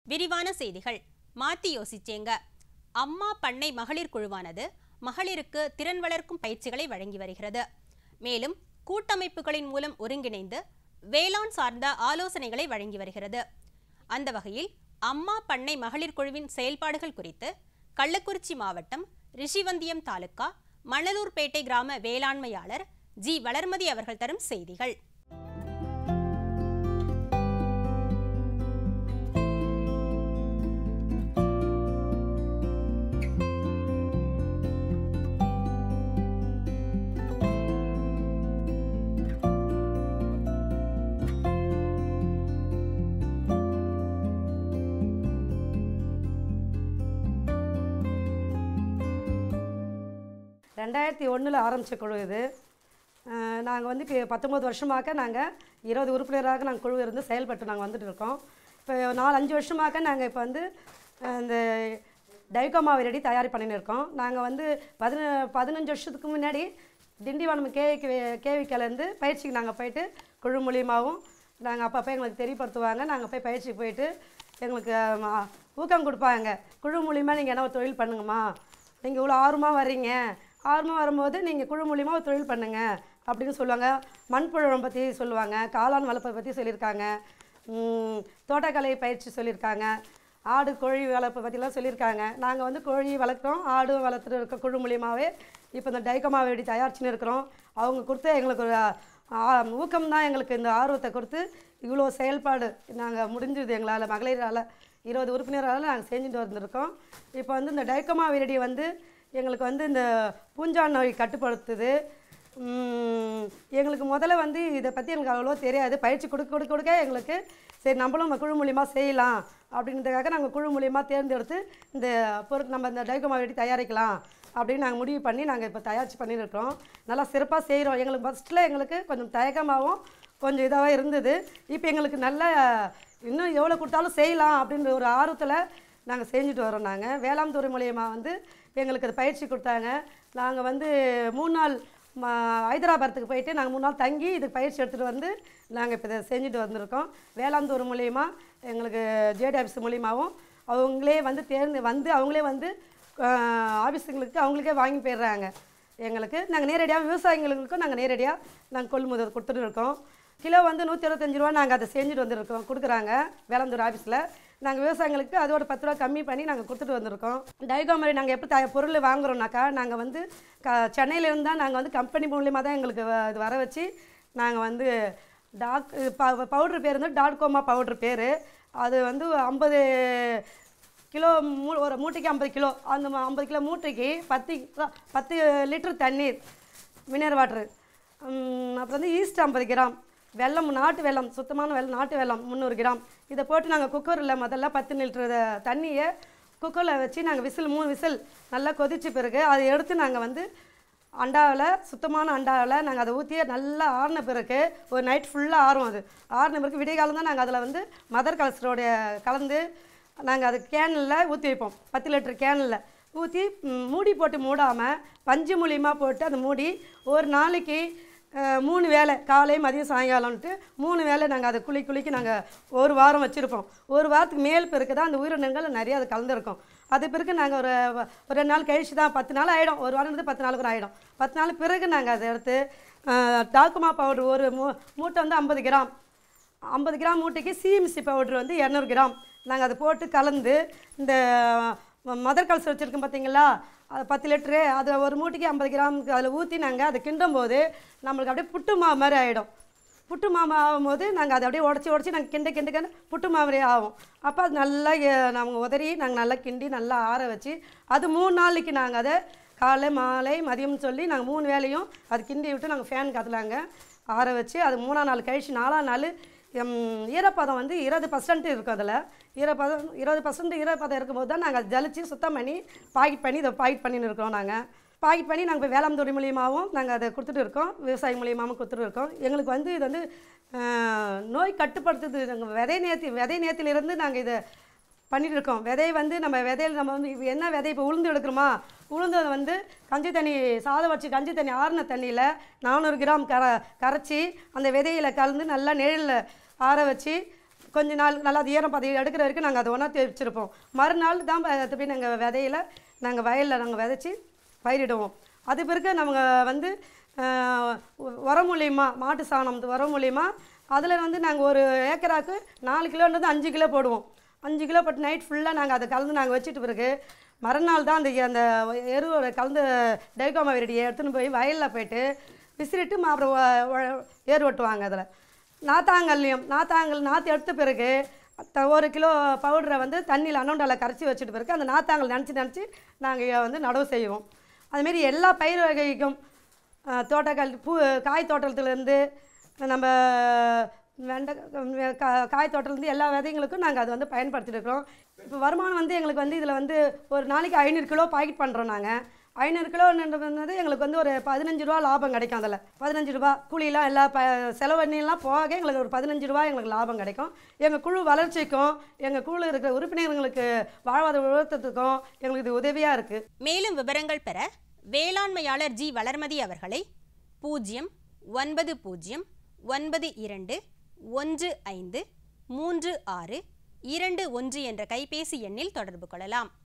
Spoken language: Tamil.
விரிவான செய்திகள் மாத்தி யோசிச்சேங்க அம்மா பண்ணை மகளிர் குழுவானது மகளிருக்கு திறன் வளர்க்கும் பயிற்சிகளை வழங்கி வருகிறது மேலும் கூட்டமைப்புகளின் மூலம் ஒருங்கிணைந்து வேளாண் சார்ந்த ஆலோசனைகளை வழங்கி வருகிறது அந்த வகையில் அம்மா பண்ணை மகளிர் குழுவின் செயல்பாடுகள் குறித்து கள்ளக்குறிச்சி மாவட்டம் ரிஷிவந்தியம் தாலுக்கா மணலூர்பேட்டை கிராம வேளாண்மையாளர் ஜி வளர்மதி அவர்கள் தரும் செய்திகள் ரெண்டாயிரத்தி ஒன்றில் ஆரம்பித்த குழு இது நாங்கள் வந்து இப்போ பத்தொம்பது வருஷமாக நாங்கள் இருபது உறுப்பினராக நாங்கள் குழு இருந்து செயல்பட்டு நாங்கள் வந்துட்டு இருக்கோம் இப்போ நாலு அஞ்சு வருஷமாக நாங்கள் இப்போ வந்து அஹ், இந்த டைகோமா ரெடி தயார் பண்ணின்னு இருக்கோம் நாங்கள் வந்து பதின பதினஞ்சு வருஷத்துக்கு முன்னாடி திண்டிவனம் கேவிக்கு கேவிக்கிலேருந்து பயிற்சிக்கு நாங்கள் போயிட்டு குழு மூலியமாகவும் நாங்கள் அப்பப்போ எங்களுக்கு தெரியப்படுத்துவாங்க நாங்கள் போய் பயிற்சிக்கு போயிட்டு எங்களுக்கு அஹ், ஊக்கம் கொடுப்பாங்க குழு மூலியமா நீங்கள் என்ன ஒரு தொழில் பண்ணுங்கம்மா நீங்கள் இவ்வளோ ஆர்வமாக வர்றீங்க ஆர்வமாக வரும்போது நீங்கள் குழு மூலியமா ஒரு தொழில் பண்ணுங்க அப்படின்னு சொல்லுவாங்க மண்புழம் பற்றி சொல்லுவாங்க காளான் வளர்ப்பை பற்றி சொல்லியிருக்காங்க ம், தோட்டக்கலை பயிற்சி சொல்லியிருக்காங்க ஆடு கோழி வளர்ப்பை பற்றிலாம் சொல்லியிருக்காங்க நாங்கள் வந்து கோழி வளர்க்குறோம் ஆடு வளர்த்துட்டு இருக்க குழு மூலியமாகவே இப்போ இந்த டைக்கமா வெடி தயாரிச்சுன்னு இருக்கிறோம் அவங்க கொடுத்த எங்களுக்கு ஒரு ஊக்கம் தான் எங்களுக்கு இந்த ஆர்வத்தை கொடுத்து இவ்வளோ செயல்பாடு நாங்கள் முடிஞ்சது எங்களால் மகளிரால் இருபது உறுப்பினரால் நாங்கள் செஞ்சுட்டு வந்திருக்கோம் இப்போ வந்து இந்த டைக்கமா விரடி வந்து எங்களுக்கு வந்து இந்த பூஞ்சான் நோய் கட்டுப்படுத்துது உம், எங்களுக்கு முதல்ல வந்து இதை பற்றி எனக்கு அவ்வளோ தெரியாது பயிற்சி கொடுக்க கொடுக்க கொடுக்க எங்களுக்கு சரி நம்மளும் நம்ம குழு மூலியமா செய்யலாம் அப்படின்றதுக்காக நாங்கள் குழு மூலியமா தேர்ந்தெடுத்து இந்த பொருள் நம்ம இந்த டைக்கமா வெடி தயாரிக்கலாம் அப்படின்னு நாங்கள் முடிவு பண்ணி நாங்கள் இப்போ தயாரித்து பண்ணியிருக்கோம் நல்லா சிறப்பாக செய்கிறோம் எங்களுக்கு ஃபஸ்ட்டில் எங்களுக்கு கொஞ்சம் தயக்கமாகவும் கொஞ்சம் இதாகவே இருந்தது இப்போ எங்களுக்கு நல்ல இன்னும் எவ்வளோ கொடுத்தாலும் செய்யலாம் அப்படின்ற ஒரு ஆர்வத்தில் நாங்கள் செஞ்சுட்டு வரோம் நாங்கள் வேளாண் துறை மூலியமாக வந்து எங்களுக்கு அது பயிற்சி கொடுத்தாங்க நாங்கள் வந்து மூணு நாள் ம ஹைதராபாத்துக்கு போயிட்டு நாங்கள் மூணு நாள் தங்கி இதுக்கு பயிற்சி எடுத்துகிட்டு வந்து நாங்கள் இப்போ இதை செஞ்சுட்டு வந்திருக்கோம் வேளாண் துறை மூலியமா எங்களுக்கு ஜேடி ஆஃபீஸ் மூலியமாகவும் அவங்களே வந்து தேர்ந்து வந்து அவங்களே வந்து ஆஃபீஸுங்களுக்கு அவங்களுக்கே வாங்கி போயிடுறாங்க எங்களுக்கு நாங்கள் நேரடியாக விவசாயிகளுக்கும் நாங்கள் நேரடியாக நாங்கள் கொள்முதல் கொடுத்துட்டு இருக்கோம் கிலோ வந்து நூற்றி இருபத்தஞ்சி ரூபா நாங்கள் அதை செஞ்சுட்டு வந்திருக்கோம் கொடுக்குறாங்க வேளாந்தூர் ஆஃபீஸில் நாங்கள் விவசாயிகளுக்கு அதோட பத்து ரூபா கம்மி பண்ணி நாங்கள் கொடுத்துட்டு வந்திருக்கோம் டைகோமரி நாங்கள் எப்படி த பொருள் வாங்குறோம்னாக்கா நாங்கள் வந்து க சென்னையிலேருந்து தான் நாங்கள் வந்து கம்பெனி மூலியமாக தான் எங்களுக்கு வ- இது வர வச்சு நாங்கள் வந்து டாக் ப பவுட்ரு பேர் வந்து டாட் கோமா பவுட்ரு பேர் அது வந்து ஐம்பது கிலோ மூ ஒரு மூட்டைக்கு ஐம்பது கிலோ அந்த ம- ஐம்பது கிலோ மூட்டைக்கு பத்து கிலோ- பத்து லிட்டர் தண்ணீர் மினரல் வாட்ரு அப்புறம் வந்து ஈஸ்ட் ஐம்பது கிராம் வெல்லம் நாட்டு வெல்லம் சுத்தமான வெல்லம் நாட்டு வெல்லம் முந்நூறு கிராம் இதை போட்டு நாங்கள் குக்கரில் முதல்ல பத்து லிட்டர் தண்ணியை குக்கரில் வச்சு நாங்கள் விசில் மூணு விசில் நல்லா கொதிச்ச பிறகு அதை எடுத்து நாங்கள் வந்து அண்டாவில் சுத்தமான அண்டாவில் நாங்கள் அதை ஊற்றி நல்லா ஆறின பிறகு ஒரு நைட் ஃபுல்லாக ஆறும் அது ஆறின பிறகு விடிய காலம் தான் நாங்கள் அதில் வந்து மதர் கலசரோடைய கலந்து நாங்கள் அது கேனில் ஊற்றி வைப்போம் பத்து லிட்டர் கேனில் ஊற்றி மூடி போட்டு மூடாமல் பஞ்சு மூலியமா போட்டு அந்த மூடி ஒரு நாளைக்கு அஹ், மூணு வேளை காலை மதியம் சாயங்காலம்ன்ட்டு மூணு வேளை நாங்கள் அதை குளி குளிக்கு நாங்கள் ஒரு வாரம் வச்சுருப்போம் ஒரு வாரத்துக்கு மேல் பிறகு தான் அந்த உயிரினங்கள் நிறைய அது கலந்துருக்கும் அது பிறகு நாங்கள் ஒரு வ- ஒரு ரெண்டு நாள் கழிச்சு தான் பத்து நாள் ஆகிடும் ஒரு வாரம் இருந்து பத்து நாளுக்கு ஆகிடும் பத்து நாள் பிறகு நாங்கள் அதை எடுத்து டாக்குமா பவுடர் ஒரு மூ மூட்டை வந்து ஐம்பது கிராம் ஐம்பது கிராம் மூட்டைக்கு சிஎம்சி பவுட்ரு வந்து இரநூறு கிராம் நாங்கள் அதை போட்டு கலந்து இந்த ம- மதர் கல்சர் வச்சுருக்கோம் பார்த்தீங்களா அது பத்து லிட்ரு அது ஒரு மூட்டைக்கு ஐம்பது கிராமுக்கு அதில் ஊற்றி நாங்கள் அதை கிண்டும் போது நம்மளுக்கு அப்படியே புட்டு மாவு மாதிரி ஆகிடும் புட்டு மாவு ஆகும்போது நாங்கள் அதை அப்படியே உடச்சி உடச்சி நாங்கள் கிண்ட கிண்ட கிண்ட புட்டு மாவு ஆகும் அப்போ அது நல்லா எ- நாங்கள் உதறி நாங்கள் நல்லா கிண்டி நல்லா ஆற வச்சு அது மூணு நாளைக்கு நாங்கள் அதை காலை மாலை மதியம்னு சொல்லி நாங்கள் மூணு வேளையும் அது கிண்டி விட்டு நாங்கள் ஃபேன் காத்துலாங்க ஆற வச்சு அது மூணாம் நாள் கழிச்சு நாலாம் நாள் எம், ஈரப்பதம் வந்து இருபது பர்சன்ட் இருக்கும் அதில் ஈரப்பதம் இருபது பர்சன்ட் ஈரப்பதம் இருக்கும்போது தான் நாங்கள் ஜலிச்சு சுத்தம் பண்ணி பாக்கெட் பண்ணி இதை பாக்கெட் பண்ணின்னு இருக்கிறோம் நாங்கள் பாக்கெட் பண்ணி நாங்கள் இப்போ வேளாண் துறை மூலியமாகவும் நாங்கள் அதை கொடுத்துட்டு இருக்கோம் விவசாயி மூலியமாகவும் கொடுத்துட்டு இருக்கோம் எங்களுக்கு வந்து இது வந்து அஹ், நோய் கட்டுப்படுத்துது நாங்கள் விதை நேர்த்தி விதை நேர்த்திலிருந்து நாங்கள் இதை பண்ணிட்டு இருக்கோம் விதை வந்து நம்ம விதையில் நம்ம வந்து இப்போ என்ன விதை இப்போ உளுந்து எடுக்கிறோமா உளுந்து வந்து கஞ்சி தண்ணி சாதம் வச்சு கஞ்சி தண்ணி ஆறின தண்ணியில் நானூறு கிராம் கர கரைச்சி அந்த விதையில் கலந்து நல்லா நிழலில் ஆற வச்சு கொஞ்ச நாள் நல்லா அது ஈரம் பதவி எடுக்கிற வரைக்கும் நாங்கள் அதை ஒன்றா வச்சுருப்போம் மறுநாள் தான் ப- அது போய் நாங்கள் விதையில நாங்கள் வயலில் நாங்கள் விதைச்சி பயிரிடுவோம் அது பிறகு நம்ம வந்து ஆஹ், உ- உரம் மூலியமா மாட்டு சாணம் உரம் மூலியமா அதில் வந்து நாங்கள் ஒரு ஏக்கராக்கு நாலு கிலோன்றது அஞ்சு கிலோ போடுவோம் அஞ்சு கிலோ போட்டு நைட் ஃபுல்லாக நாங்கள் அதை கலந்து நாங்கள் வச்சுட்டு பிறகு மறுநாள் தான் அந்த அந்த எருவோட கலந்து டைகோமா வெரடியை எடுத்துன்னு போய் வயலில் போயிட்டு விசிறிட்டு ம- அப்புறம் ஒ- ஒ- ஏர் ஓட்டுவாங்க அதில் நாத்தாங்கல்லையும் நாத்தாங்கல் நாற்று எடுத்த பிறகு த- ஒரு கிலோ பவுடரை வந்து தண்ணியில் அன்னோண்டாவில் கரைச்சி வச்சுட்டு பிறகு அந்த நாத்தாங்கல் நினச்சி நினச்சி நாங்கள் வந்து நடவு செய்வோம் அதுமாரி எல்லா பயிர் வகைக்கும் அஹ், தோட்டக்கால் பூ காய் தோட்டத்துலேருந்து நம்ம வெண்டை கா- காய் தோட்டத்துலேருந்து எல்லா விதைங்களுக்கும் நாங்கள் அதை வந்து பயன்படுத்திட்டு இருக்கிறோம் இப்போ வருமானம் வந்து எங்களுக்கு வந்து இதில் வந்து ஒரு நாளைக்கு ஐநூறு கிலோ பாக்கெட் பண்ணுறோம் நாங்கள் ஐநூறு கிலோன்றது எங்களுக்கு வந்து ஒரு பதினஞ்சு ரூபா லாபம் கிடைக்கும் அதில் பதினஞ்சு ரூபா கூலியெல்லாம் எல்லா ப செலவண்ணிலாம் போக எங்களுக்கு ஒரு பதினஞ்சு ரூபா எங்களுக்கு லாபம் கிடைக்கும் எங்கள் குழு வளர்ச்சிக்கும் எங்கள் குழுவில் இருக்கிற உறுப்பினர்களுக்கு வாழ்வாதார உயர்த்தத்துக்கும் எங்களுக்கு இது உதவியாக இருக்குது மேலும் விவரங்கள் பெற வேளாண்மையாளர் ஜி வளர்மதி அவர்களை பூஜ்ஜியம் ஒன்பது பூஜ்ஜியம் ஒன்பது இரண்டு ஒன்று ஐந்து மூன்று ஆறு இரண்டு ஒன்று என்ற கைபேசி எண்ணில் தொடர்பு கொள்ளலாம்